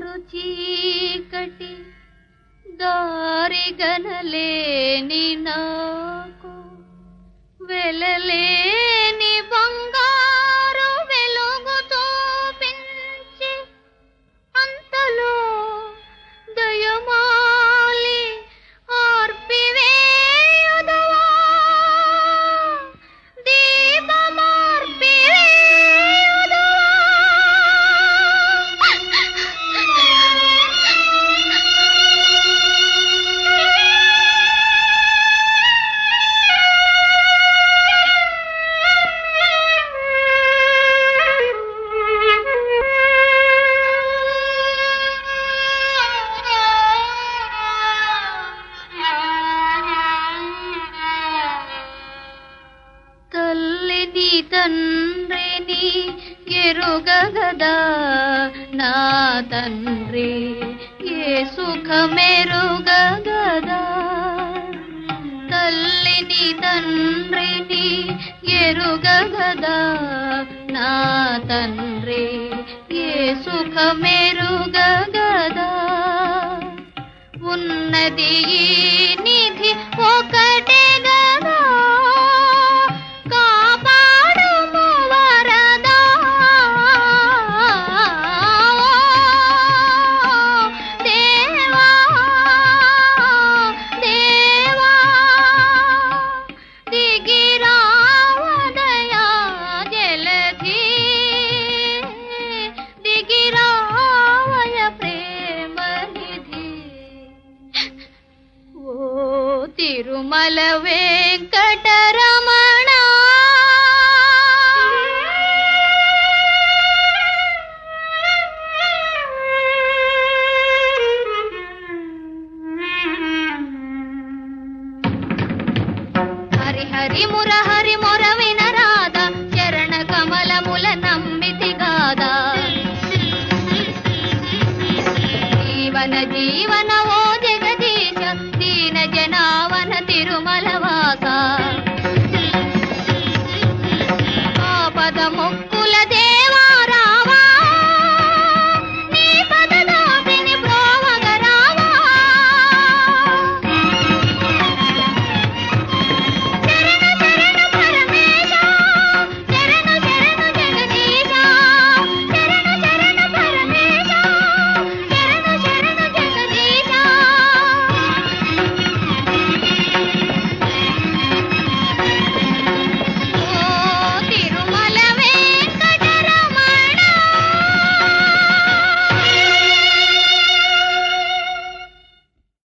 car చీకటి దారి గనలేని నాకు వెలలేని బంగారు వెలుగు చూపించి అంతలో దయమాలి ఆర్పివేయుదవా తల్లిని తండ్రిని ఎరుగగదా నా తండ్రి ఏ సుఖమెరుగగదా తల్లిని తండ్రిని ఎరుగగదా నా తండ్రి ఏ సుఖమెరుగగదా ఉన్నది ఈ నిధి ఒకటే గదా కాపాడుము వరదా దేవా దేవా దిగిరావదయా జలధి దిగిరావయ ప్రేమ నిధి ఓ తిరుమల వెంకటరమణ హరి హరి ముర హరి మొర వినరాద చరణ కమలముల నమ్మితి గాదా జీవన జీవన ఓ